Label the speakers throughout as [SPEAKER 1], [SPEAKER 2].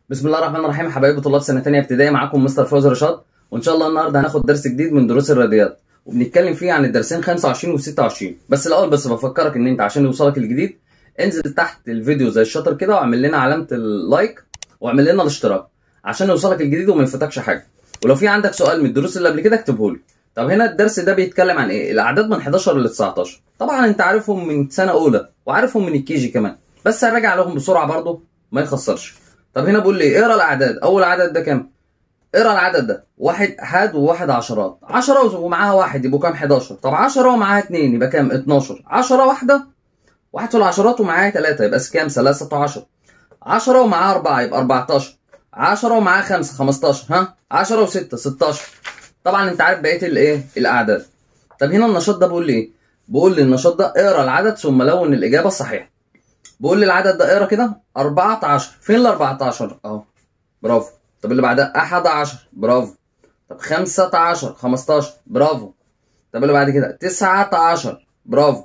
[SPEAKER 1] بسم الله الرحمن الرحيم حبايبي طلاب سنه ثانيه ابتدائي معاكم مستر فوزي رشاد وان شاء الله النهارده هناخد درس جديد من دروس الرياضيات وبنتكلم فيه عن الدرسين 25 و 26 بس الاول بس بفكرك ان انت عشان يوصلك الجديد انزل تحت الفيديو زي الشاطر كده واعمل لنا علامه اللايك واعمل لنا الاشتراك عشان يوصلك الجديد وما يفوتكش حاجه ولو في عندك سؤال من الدروس اللي قبل كده اكتبه لي طب هنا الدرس ده بيتكلم عن ايه الاعداد من 11 ل 19 طبعا انت عارفهم من سنه اولى وعارفهم من الكيجي كمان بس هنراجع لهم بسرعه برضه ما يخسرش طب هنا بقول لي اقرا الاعداد اول عدد ده كام اقرا العدد ده واحد احاد وواحد عشرات 10 ومعاها واحد يبقوا كام 11 طب 10 ومعاها 2 يبقى كام 12 10 واحده واحد في العشرات ومعاها 3 يبقى كام 13 10 ومعاها 4 يبقى 14 10 ومعاها 5 15 ها 10 و6 16 طبعا انت عارف بقيه الايه الاعداد طب هنا النشاط ده بيقول لي ايه بيقول لي النشاط ده اقرا العدد ثم لون الاجابه الصحيحه بقول لي العدد ده اقرا كده 14 فين ال 14 اهو برافو طب اللي بعدها 11 برافو طب 15 15 برافو طب اللي بعد كده 19 برافو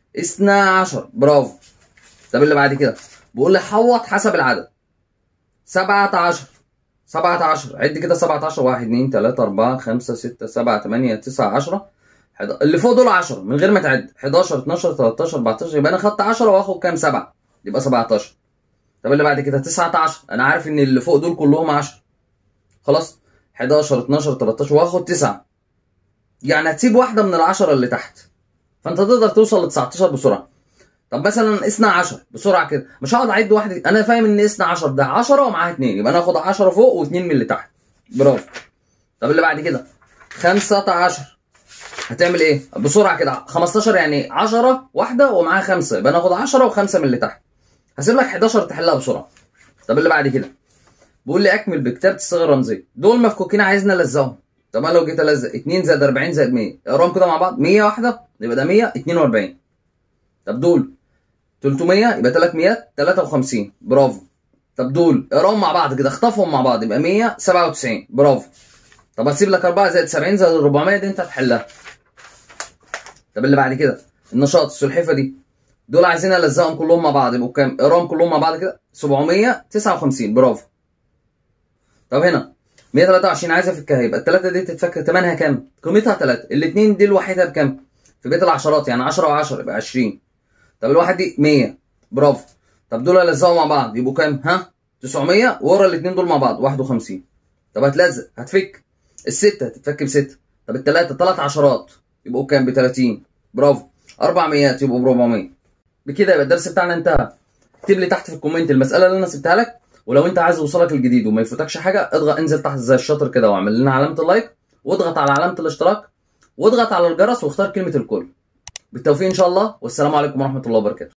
[SPEAKER 1] 12 برافو طب اللي بعد كده بقول لي حوط حسب العدد 17 17 عد كده 17 1 2 3 4 5 6 7 8 9 10 اللي فوق دول 10 من غير ما تعد 11 12 13 14 يبقى انا خدت 10 واخد كام 7 يبقى 17 طب اللي بعد كده 19 انا عارف ان اللي فوق دول كلهم 10 خلاص 11 12 13 واخد 9 يعني هتسيب واحده من العشرة اللي تحت فانت تقدر توصل ل 19 بسرعه طب مثلا اثنا 10 بسرعه كده مش هقعد اعد واحده انا فاهم ان اثنا 10 ده 10 ومعاها 2 يبقى انا هاخد 10 فوق و2 من اللي تحت برافو طب اللي بعد كده 15 هتعمل ايه بسرعه كده 15 يعني 10 واحده ومعاها 5 يبقى انا هاخد 10 و5 من اللي تحت هسيب لك 11 تحلها بسرعه طب اللي بعد كده بيقول لي اكمل بكتابه الصيغه الرمزيه دول مفكوكين عايزنا نلزقهم طب انا لو جيت الزق 2 زائد 40 زائد 100 اقراهم كده مع بعض 100 واحده يبقى ده 142 طب دول 300 يبقى 300 53 برافو طب دول اقراهم مع بعض كده اخطفهم مع بعض يبقى 197 برافو طب هسيب لك 4 زائد 70 زائد 400 دي انت هتحلها طب اللي بعد كده النشاط السلحفه دي دول عايزين الزقهم كلهم مع بعض يبقوا كام اقراهم كلهم مع بعض كده 759 برافو طب هنا 123 عايزه افكها يبقى الثلاثه دي تتفك ثمنها كام قيمتها 3 الاثنين دي لوحدها بكام في بيت العشرات يعني 10 و10 يبقى 20 طب الواحد دي 100 برافو طب دول هلزقوا مع بعض يبقوا كام ها 900 ورا الاثنين دول مع بعض 51 طب هتلزق هتفك السته هتتفك بسته طب الثلاثه ثلاث عشرات يبقوا كام ب 30 برافو 400 يبقوا ب 400 بكده يبقى الدرس بتاعنا انتهى اكتب لي تحت في الكومنت المساله اللي انا سبتها لك ولو انت عايز يوصلك الجديد وما يفوتكش حاجه اضغط انزل تحت زي الشاطر كده واعمل لنا علامه اللايك واضغط على علامه الاشتراك واضغط على الجرس واختار كلمه الكل بالتوفيق ان شاء الله والسلام عليكم ورحمه الله وبركاته